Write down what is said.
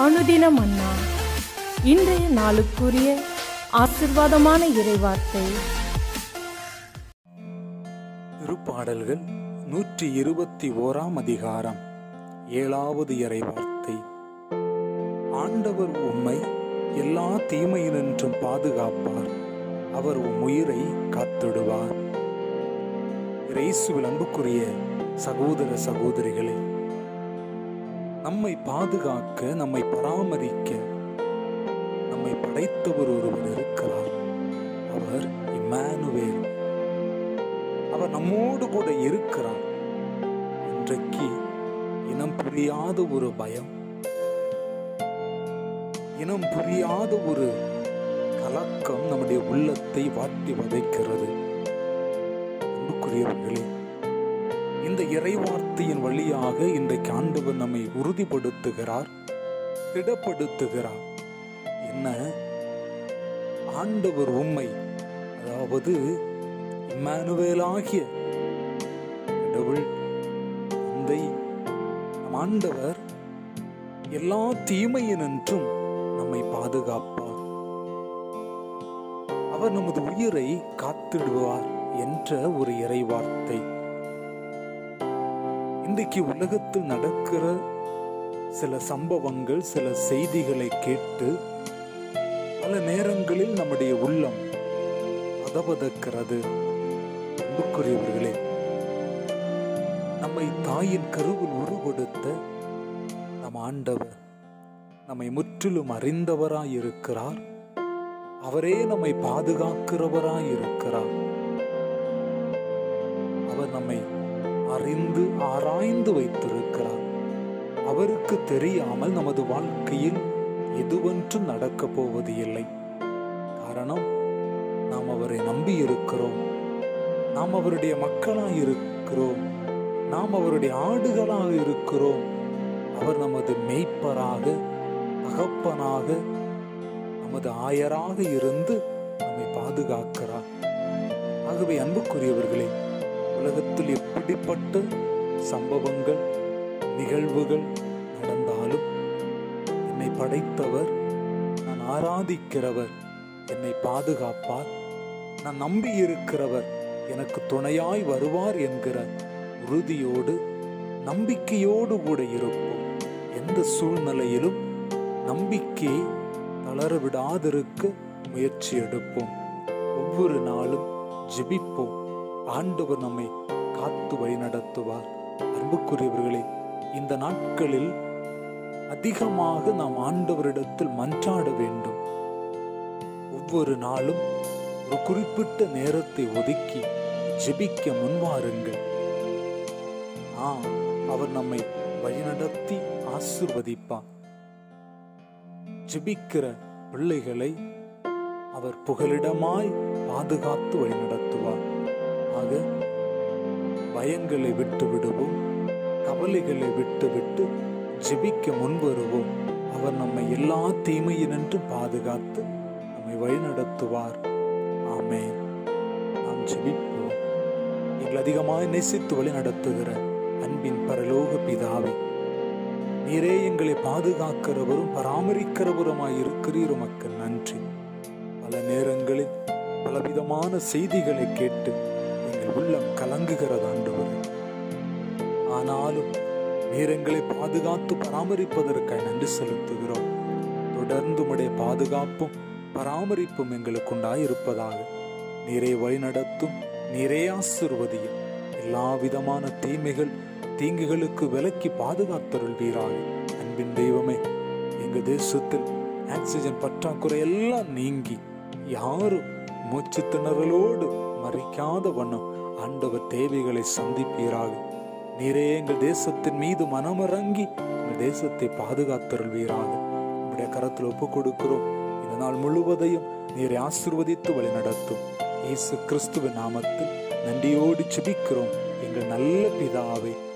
அனுதின மன்னா இன்றைய நாளுக்குரிய ஆசிர்வாதமான இறைவார்த்தை திருப்பாடல்கள் நூற்றி இருபத்தி ஓராம் அதிகாரம் ஏழாவது இறைவார்த்தை ஆண்டவர் உம்மை எல்லா தீமையினின்றும் பாதுகாப்பார் அவர் உம் உயிரை காத்திடுவார் இயேசுவில் அன்புக்குரிய சகோதர சகோதரிகளே நம்மை பாதுகாக்க நம்மை பராமரிக்க நம்மை படைத்தவர் ஒருவர் இருக்கிறார் அவர் இம்மானுவேல் அவர் நம்மோடு கூட இருக்கிறார் இன்றைக்கு இனம் புரியாத ஒரு பயம் இனம் புரியாத ஒரு கலக்கம் நம்முடைய உள்ளத்தை வாட்டி வதைக்கிறது அன்புக்குரியவர்களே இந்த இறைவார்த்தையின் வழியாக இன்றைக்கு ஆண்டவர் நம்மை உறுதிப்படுத்துகிறார் திடப்படுத்துகிறார் என்ன ஆண்டவர் உண்மை அதாவது இம்மானுவேலாகிய கடவுள் தந்தை நம் ஆண்டவர் எல்லா தீமையினின்றும் நம்மை பாதுகாப்பார் அவர் நமது உயிரை காத்திடுவார் என்ற ஒரு இறைவார்த்தை இன்றைக்கு உலகத்தில் நடக்கிற சில சம்பவங்கள் சில செய்திகளை கேட்டு பல நேரங்களில் நம்முடைய உள்ளம் பதபதக்கிறது அன்புக்குரியவர்களே நம்மை தாயின் கருவில் உருவெடுத்த நம் ஆண்டவர் நம்மை முற்றிலும் அறிந்தவராய் இருக்கிறார் அவரே நம்மை பாதுகாக்கிறவராய் இருக்கிறார் அவர் நம்மை அறிந்து ஆராய்ந்து வைத்திருக்கிறார் அவருக்கு தெரியாமல் நமது வாழ்க்கையில் எதுவென்றும் நடக்கப் போவது இல்லை காரணம் நாம் அவரை நம்பி இருக்கிறோம் நாம் அவருடைய மக்களாய் இருக்கிறோம் நாம் அவருடைய ஆடுகளாக இருக்கிறோம் அவர் நமது மெய்ப்பராக தகப்பனாக நமது ஆயராக இருந்து நம்மை பாதுகாக்கிறார் ஆகவே அன்புக்குரியவர்களே உலகத்தில் எப்படிப்பட்ட சம்பவங்கள் நிகழ்வுகள் நடந்தாலும் என்னை படைத்தவர் நான் ஆராதிக்கிறவர் என்னை பாதுகாப்பார் நான் நம்பி இருக்கிறவர் எனக்கு துணையாய் வருவார் என்கிற உறுதியோடு நம்பிக்கையோடு கூட இருப்போம் எந்த சூழ்நிலையிலும் நம்பிக்கையை தளர விடாதிருக்க முயற்சி எடுப்போம் ஒவ்வொரு நாளும் ஜெபிப்போம் ஆண்டவர் நம்மை காத்து வழிநடத்துவார் அன்புக்குரியவர்களே இந்த நாட்களில் அதிகமாக நாம் ஆண்டவரிடத்தில் மன்றாட வேண்டும் ஒவ்வொரு நாளும் ஒரு குறிப்பிட்ட நேரத்தை ஒதுக்கி ஜெபிக்க முன்வாருங்கள் ஆ அவர் நம்மை வழிநடத்தி ஆசிர்வதிப்பார் ஜெபிக்கிற பிள்ளைகளை அவர் புகலிடமாய் பாதுகாத்து வழிநடத்துவார் ஆக பயங்களை விட்டு விடுவோம் கவலைகளை விட்டு விட்டு ஜெபிக்க முன்வருவோம் அவர் நம்மை எல்லா தீமையினின்று பாதுகாத்து நம்மை வழிநடத்துவார் ஆமென் நாம் ஜெபிப்போம் எங்கள் அதிகமாய் நேசித்து வழி நடத்துகிற அன்பின் பரலோக பிதாவே நீரே எங்களை பாதுகாக்கிறவரும் பராமரிக்கிறவருமாய் இருக்கிறீர் உமக்கு நன்றி பல நேரங்களில் பலவிதமான செய்திகளை கேட்டு எங்கள் உள்ளம் கலங்குகிறது ஆண்டவர் ஆனாலும் நீர் எங்களை பாதுகாத்து பராமரிப்பதற்காக நன்றி செலுத்துகிறோம் தொடர்ந்து உடைய பாதுகாப்பும் பராமரிப்பும் எங்களுக்கு உண்டாயிருப்பதாக நீரே வழிநடத்தும் நீரே ஆசிர்வதியும் எல்லா விதமான தீமைகள் தீங்குகளுக்கு விலக்கி பாதுகாத்தருள்வீராக அன்பின் தெய்வமே எங்க தேசத்தில் ஆக்சிஜன் பற்றாக்குறை எல்லாம் நீங்கி யாரும் மூச்சு திணறலோடு மறிக்காத வண்ணம் ஆண்டவர் தேவைகளை சந்திப்பீராக நீரே எங்கள் தேசத்தின் மீது மனமிறங்கி எங்கள் தேசத்தை பாதுகாத்தருள்வீராக உங்களுடைய கரத்தில் ஒப்புக் கொடுக்கிறோம் இந்த நாள் முழுவதையும் நீரை ஆசிர்வதித்து வழி நடத்தும் இயேசு கிறிஸ்துவின் நாமத்தில் நன்றியோடு செபிக்கிறோம் எங்கள் நல்ல பிதாவே